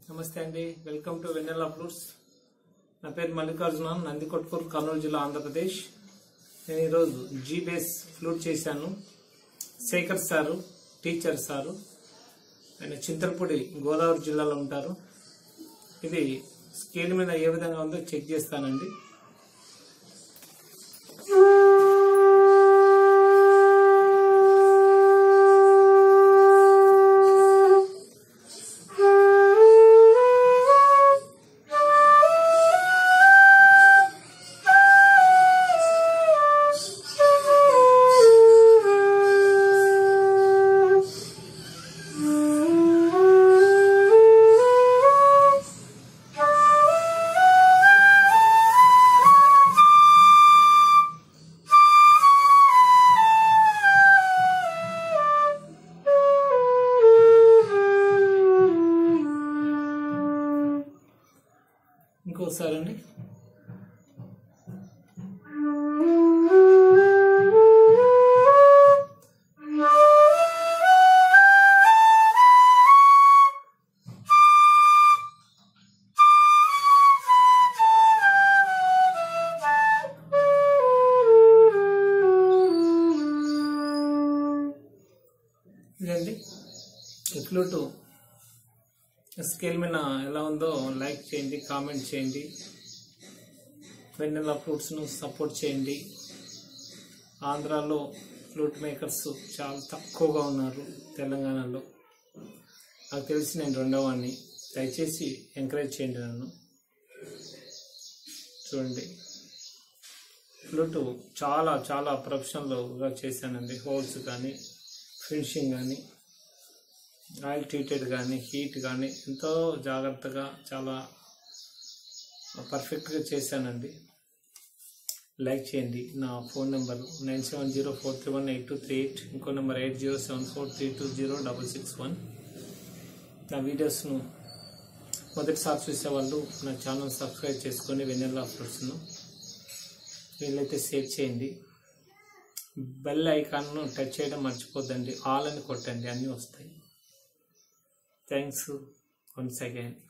నమస్తే అండి welcome to Vennela flutes నా పేరు మల్లికార్జున నందికొట్కూరు కర్నూలు జిల్లా ఆంధ్రప్రదేశ్ నేను ఈరోజు జీ బేస్ ఫ్లూట్ చేశాను శేఖర్ సారు టీచర్ సారు ఆయన చింతలపూడి గోదావరి జిల్లాలో ఉంటారు ఇది స్కేల్ మీద ఏ విధంగా ఉందో చెక్ చేస్తానండి ఇంకోసారి అండి ఇదండి ఈ ఫ్లూటు స్కేల్ మీద ఎలా ఉందో లైక్ చేయండి కామెంట్ చేయండి వెన్నెల ఫ్రూట్స్ను సపోర్ట్ చేయండి ఆంధ్రాలో ఫ్లూట్ మేకర్స్ చాలా తక్కువగా ఉన్నారు తెలంగాణలో నాకు తెలిసి నేను రెండవాడిని దయచేసి ఎంకరేజ్ చేయండి నన్ను చూడండి ఫ్లూట్ చాలా చాలా ప్రొఫెషనల్గా చేశానండి హోల్స్ కానీ ఫినిషింగ్ కానీ ఆయిల్ ట్రీటెడ్ కానీ హీట్ కానీ ఎంతో జాగ్రత్తగా చాలా పర్ఫెక్ట్గా చేశానండి లైక్ చేయండి నా phone number nine seven zero four three one eight two three eight ఇంకో number eight zero seven four three two zero double six one నా వీడియోస్ను మొదటిసారి చూసేవాళ్ళు నా ఛానల్ సబ్స్క్రైబ్ చేసుకొని వెన్నెల్లా ఫ్రూట్స్ను వీళ్ళైతే షేర్ చేయండి బెల్ ఐకాన్ను టచ్ చేయడం మర్చిపోద్దండి ఆల్ అని కొట్టండి అన్నీ వస్తాయి థ్యాంక్స్ వన్స్ అగైన్